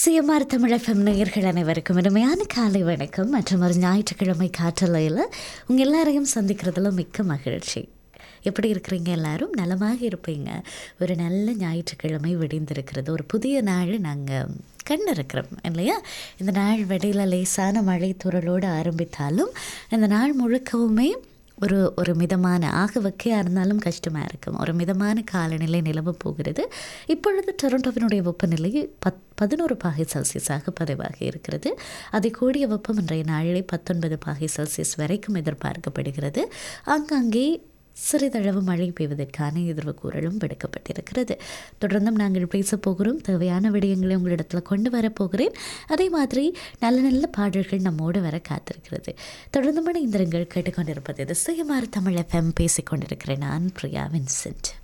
CMR தமிழகம் நேயர்கள் அனைவருக்கும் இனிமையான காலை வணக்கம் மற்றும் ஒரு ஞாயிற்றுக்கிழமை காற்றலையில் உங்கள் எல்லாரையும் சந்திக்கிறதுல மிக்க மகிழ்ச்சி எப்படி இருக்கிறீங்க எல்லாரும் நலமாக இருப்பீங்க ஒரு நல்ல ஞாயிற்றுக்கிழமை விடிந்திருக்கிறது ஒரு புதிய நாள் நாங்கள் கண்டிருக்கிறோம் இல்லையா இந்த நாள் வெடியில் லேசான மழை துறளோடு ஆரம்பித்தாலும் இந்த நாள் முழுக்கவுமே ஒரு ஒரு மிதமான ஆக வக்கையாக இருந்தாலும் கஷ்டமாக இருக்கும் ஒரு மிதமான காலநிலை நிலவ போகிறது இப்பொழுது டொரண்டோவினுடைய வெப்பநிலை பத் பதினோரு பாகை செல்சியஸாக பதிவாகி இருக்கிறது அதை கூடிய வெப்பம் இன்றைய நாளிலே பத்தொன்பது பாகை செல்சியஸ் வரைக்கும் எதிர்பார்க்கப்படுகிறது ஆங்காங்கே சிறிதளவு மழை பெய்வதற்கான எதிர்வு கூறலும் விடுக்கப்பட்டிருக்கிறது தொடர்ந்தும் நாங்கள் பேசப் போகிறோம் தேவையான விடயங்களை உங்களிடத்தில் கொண்டு வரப்போகிறேன் அதே மாதிரி நல்ல நல்ல பாடல்கள் நம்மோடு வர காத்திருக்கிறது தொடர்ந்து இந்திரங்கள் கேட்டுக்கொண்டிருப்பது இது சுயமாறு தமிழ் எஃப்எம் பேசிக்கொண்டிருக்கிறேன் நான் பிரியா வின்சென்ட்